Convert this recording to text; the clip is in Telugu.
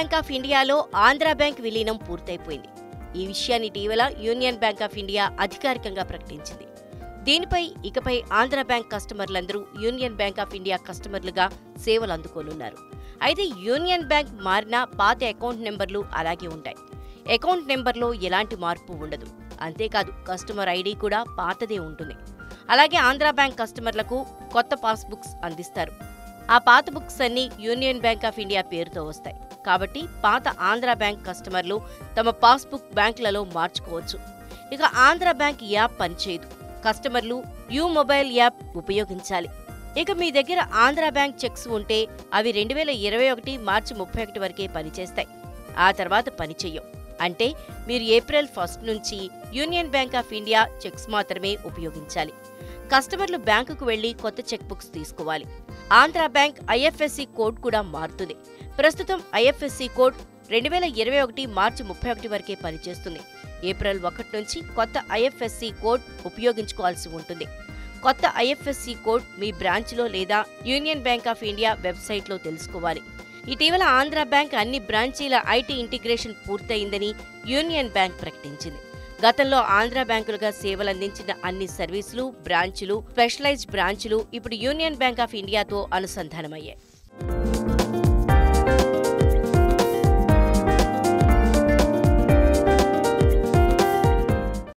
బ్యాంక్ ఆఫ్ ఇండియాలో ఆంధ్ర బ్యాంక్ విలీనం పూర్తయిపోయింది ఈ విషయాన్ని ఇటీవల యూనియన్ బ్యాంక్ ఆఫ్ ఇండియా అధికారికంగా ప్రకటించింది దీనిపై ఇకపై ఆంధ్ర బ్యాంక్ కస్టమర్లందరూ యూనియన్ బ్యాంక్ ఆఫ్ ఇండియా కస్టమర్లుగా సేవలు అందుకోనున్నారు అయితే యూనియన్ బ్యాంక్ మారిన పాత అకౌంట్ నెంబర్లు అలాగే ఉంటాయి అకౌంట్ నెంబర్లో ఎలాంటి మార్పు ఉండదు అంతేకాదు కస్టమర్ ఐడి కూడా పాతదే ఉంటుంది అలాగే ఆంధ్ర బ్యాంక్ కస్టమర్లకు కొత్త పాస్బుక్స్ అందిస్తారు ఆ పాత బుక్స్ అన్ని యూనియన్ బ్యాంక్ ఆఫ్ ఇండియా పేరుతో వస్తాయి కాబట్టి పాత ఆంధ్ర బ్యాంక్ కస్టమర్లు తమ పాస్బుక్ బ్యాంకులలో మార్చుకోవచ్చు ఇక ఆంధ్ర బ్యాంక్ యాప్ పనిచేయదు కస్టమర్లు యూ మొబైల్ యాప్ ఉపయోగించాలి ఇక మీ దగ్గర ఆంధ్ర బ్యాంక్ చెక్స్ ఉంటే అవి రెండు వేల ఇరవై ఒకటి మార్చి ముప్పై ఒకటి వరకే పనిచేస్తాయి ఆ తర్వాత పనిచేయవు అంటే మీరు ఏప్రిల్ ఫస్ట్ నుంచి union bank of India checks మాత్రమే ఉపయోగించాలి కస్టమర్లు బ్యాంకుకు వెళ్లి కొత్త చెక్ బుక్స్ తీసుకోవాలి ఆంధ్ర బ్యాంక్ ఐఎఫ్ఎస్సి కోడ్ కూడా మారుతుంది ప్రస్తుతం ఐఎఫ్ఎస్సి కోడ్ రెండు వేల ఇరవై ఒకటి మార్చి ముప్పై ఒకటి వరకే పనిచేస్తుంది ఏప్రిల్ ఒకటి నుంచి కొత్త ఐఎఫ్ఎస్సి కోడ్ ఉపయోగించుకోవాల్సి ఉంటుంది కొత్త ఐఎఫ్ఎస్సి కోడ్ మీ బ్రాంచ్లో లేదా యూనియన్ బ్యాంక్ ఆఫ్ ఇండియా వెబ్సైట్లో తెలుసుకోవాలి ఇటీవల ఆంధ్ర బ్యాంక్ అన్ని బ్రాంచీల ఐటీ ఇంటిగ్రేషన్ పూర్తయిందని యూనియన్ బ్యాంక్ ప్రకటించింది గతంలో ఆంధ్ర బ్యాంకులుగా సేవలందించిన అన్ని సర్వీసులు బ్రాంచులు స్పెషలైజ్డ్ బ్రాంచులు ఇప్పుడు యూనియన్ బ్యాంక్ ఆఫ్ ఇండియాతో అనుసంధానమయ్యాయి